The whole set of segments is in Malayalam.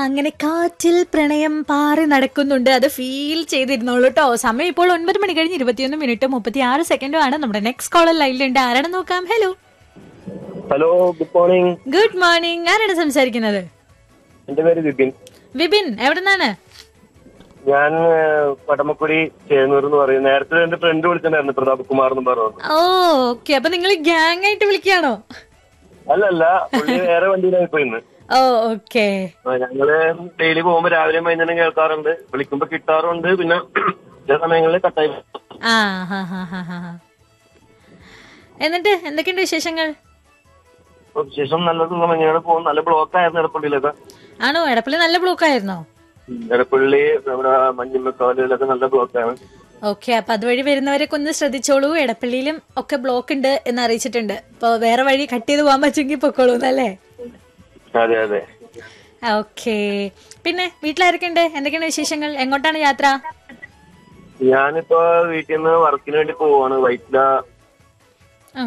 അങ്ങനെ കാറ്റിൽ പ്രണയം പാറി നടക്കുന്നുണ്ട് അത് ഫീൽ ചെയ്തിരുന്നോളൂ കേട്ടോ സമയം ഇപ്പോൾ ഒൻപത് മണി കഴിഞ്ഞ് ഇരുപത്തിയൊന്ന് മിനിറ്റ് മുപ്പത്തി ആറ് സെക്കൻഡും ആണ് നമ്മുടെ നെക്സ്റ്റ് കോളർ ലൈനിലുണ്ട് ആരാണ് നോക്കാം hello hello good morning good morning ആരാണ് സംസാരിക്കുന്നത് എന്റെ പേര് വിപിൻ വിപിൻ എവിടെ നിന്നാണ് ഞാൻ ഏഹ്, പടമക്കുടി ചേന്നൂർ എന്ന് പറയും നേരത്തെ എന്റെ ഫ്രണ്ട് വിളിച്ചിട്ടുണ്ടായിരുന്നു പ്രതാപ് കുമാർ എന്ന് പറഞ്ഞു ഓ ഓക്കെ അപ്പൊ നിങ്ങൾ ഗ്യാങ് ആയിട്ട് വിളിക്കുകയാണോ അല്ലല്ല പുള്ളി വേറെ വണ്ടിയിലായി പോയി ഇന്ന് ഓ ഓക്കെ ആ, ഞങ്ങള് ഡെയിലി പോകുമ്പോ രാവിലെ വൈകുന്നേരം കേൾക്കാറുണ്ട് വിളിക്കുമ്പോ കിട്ടാറുണ്ട് പിന്നെ ചില സമയങ്ങളിൽ കട്ടായി പോകും. ആ ഹാ ഹാ ഹാ ഹാ ഹാ. എന്നിട്ട് എന്തൊക്കെയുണ്ട് വിശേഷങ്ങൾ അപ്പൊ വിശേഷം നല്ല സുഖം എങ്ങനെയാണ് പോകും നല്ല ബ്ലോക്ക് ആയിരുന്നു എടപ്പള്ളിയിലൊക്കെ ആണോ എടപ്പള്ളി നല്ല ബ്ലോക്ക് ആയിരുന്നോ എടപ്പള്ളി നമ്മുടെ മഞ്ഞമ്മക്കാലിലൊക്കെ നല്ല ബ്ലോക്കാണ് ഓക്കെ അപ്പൊ അതുവഴി വരുന്നവരൊക്കെ ഒന്ന് ശ്രദ്ധിച്ചോളൂ എടപ്പള്ളിയിലും ഒക്കെ ബ്ലോക്ക് ഉണ്ട് എന്ന് അറിയിച്ചിട്ടുണ്ട് അപ്പൊ വേറെ വഴി കട്ട് ചെയ്ത് പോകാൻ പറ്റുമെങ്കിൽ പൊക്കോളൂ എന്നല്ലേ അതെ അതെ ഓക്കെ പിന്നെ വീട്ടിലാരൊക്കെ ഉണ്ട് എന്തൊക്കെയാണ് വിശേഷങ്ങൾ എങ്ങോട്ടാണ് യാത്ര ഞാനിപ്പോ വീട്ടിൽ നിന്ന് വർക്കിന് വേണ്ടി പോവാണ് വൈറ്റില ആ,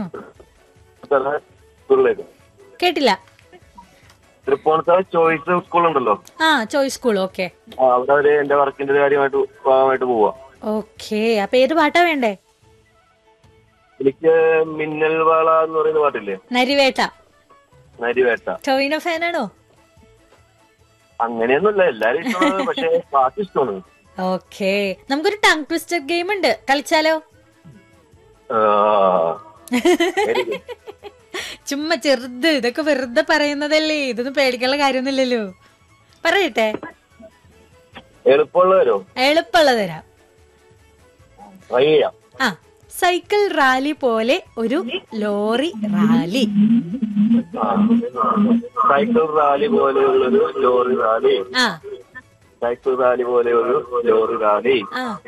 സ്കൂളിലേക്ക് കേട്ടില്ല തൃപ്പൂണിത്തറ ചോയ്സ് സ്കൂൾ ഉണ്ടല്ലോ ആ ചോയ്സ് സ്കൂൾ ഓക്കെ ആ, അവിടെ ഒരു എന്റെ വർക്കിന്റെ ഒരു കാര്യമായിട്ട് ഭാഗമായിട്ട് പോവാ ഓക്കെ അപ്പൊ ഏത് പാട്ടാ വേണ്ടേ എനിക്ക് മിന്നൽ വാള എന്ന് പറയുന്ന പാട്ടില്ലേ നരിവേട്ട നരിവേട്ട ടോയിനോ ഫാനാണോ അങ്ങനെയൊന്നുമില്ല എല്ലാരും ഇഷ്ടമാണ് പക്ഷെ പാട്ട് ഇഷ്ടമാണ് ഓക്കെ നമുക്കൊരു ടങ് ട്വിസ്റ്റർ ഗെയിം ഉണ്ട് കളിച്ചാലോ ആ, very good. ചുമ്മാ ചെറുത് ഇതൊക്കെ വെറുതെ പറയുന്നതല്ലേ ഇതൊന്നും പേടിക്കാനുള്ള കാര്യമൊന്നുമില്ലല്ലോ പറയട്ടെ എളുപ്പമുള്ളവരോ എളുപ്പമുള്ള തരാം ട്രൈ ചെയ്യാം ആ സൈക്കിൾ റാലി പോലെ ഒരു ലോറി റാലി ആ. സൈക്കിൾ റാലി പോലെയുള്ളൊരു ലോറി റാലി ആ സൈക്കിൾ റാലി പോലെ ഒരു ലോറി റാലി ആ